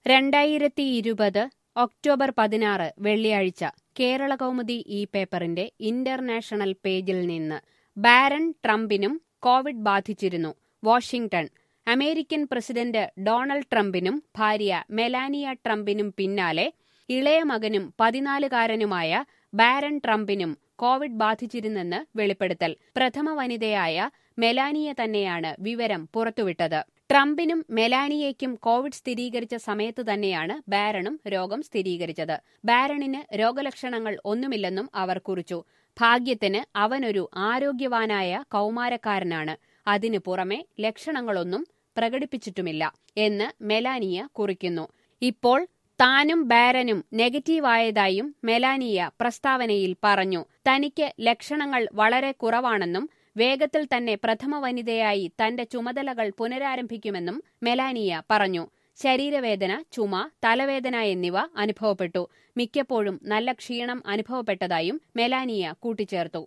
രണ്ടായിരത്തി ഇരുപത് ഒക്ടോബർ പതിനാറ് വെള്ളിയാഴ്ച കേരള കൗമുദി ഈ പേപ്പറിന്റെ ഇന്റർനാഷണൽ പേജിൽ നിന്ന് ബാരൺ ട്രംപിനും കോവിഡ് ബാധിച്ചിരുന്നു വാഷിംഗ്ടൺ അമേരിക്കൻ പ്രസിഡന്റ് ഡൊണാൾഡ് ട്രംപിനും ഭാര്യ മെലാനിയ ട്രംപിനും പിന്നാലെ ഇളയ മകനും പതിനാലുകാരനുമായ ബാരൺ ട്രംപിനും കോവിഡ് ബാധിച്ചിരുന്നെന്ന് വെളിപ്പെടുത്തൽ പ്രഥമ വനിതയായ മെലാനിയ തന്നെയാണ് വിവരം പുറത്തുവിട്ടത് ട്രംപിനും മെലാനിയയ്ക്കും കോവിഡ് സ്ഥിരീകരിച്ച സമയത്ത് തന്നെയാണ് ബാരണും രോഗം സ്ഥിരീകരിച്ചത് ബാരണിന് രോഗലക്ഷണങ്ങൾ ഒന്നുമില്ലെന്നും അവർ കുറിച്ചു ഭാഗ്യത്തിന് അവനൊരു ആരോഗ്യവാനായ കൗമാരക്കാരനാണ് അതിനു പുറമെ ലക്ഷണങ്ങളൊന്നും പ്രകടിപ്പിച്ചിട്ടുമില്ല എന്ന് മെലാനിയ കുറിക്കുന്നു ഇപ്പോൾ താനും ബാരനും നെഗറ്റീവായതായും മെലാനിയ പ്രസ്താവനയിൽ പറഞ്ഞു തനിക്ക് ലക്ഷണങ്ങൾ വളരെ കുറവാണെന്നും വേഗത്തിൽ തന്നെ പ്രഥമ വനിതയായി തന്റെ ചുമതലകൾ പുനരാരംഭിക്കുമെന്നും മെലാനിയ പറഞ്ഞു ശരീരവേദന ചുമ തലവേദന എന്നിവ അനുഭവപ്പെട്ടു മിക്കപ്പോഴും നല്ല ക്ഷീണം അനുഭവപ്പെട്ടതായും മെലാനിയ കൂട്ടിച്ചേർത്തു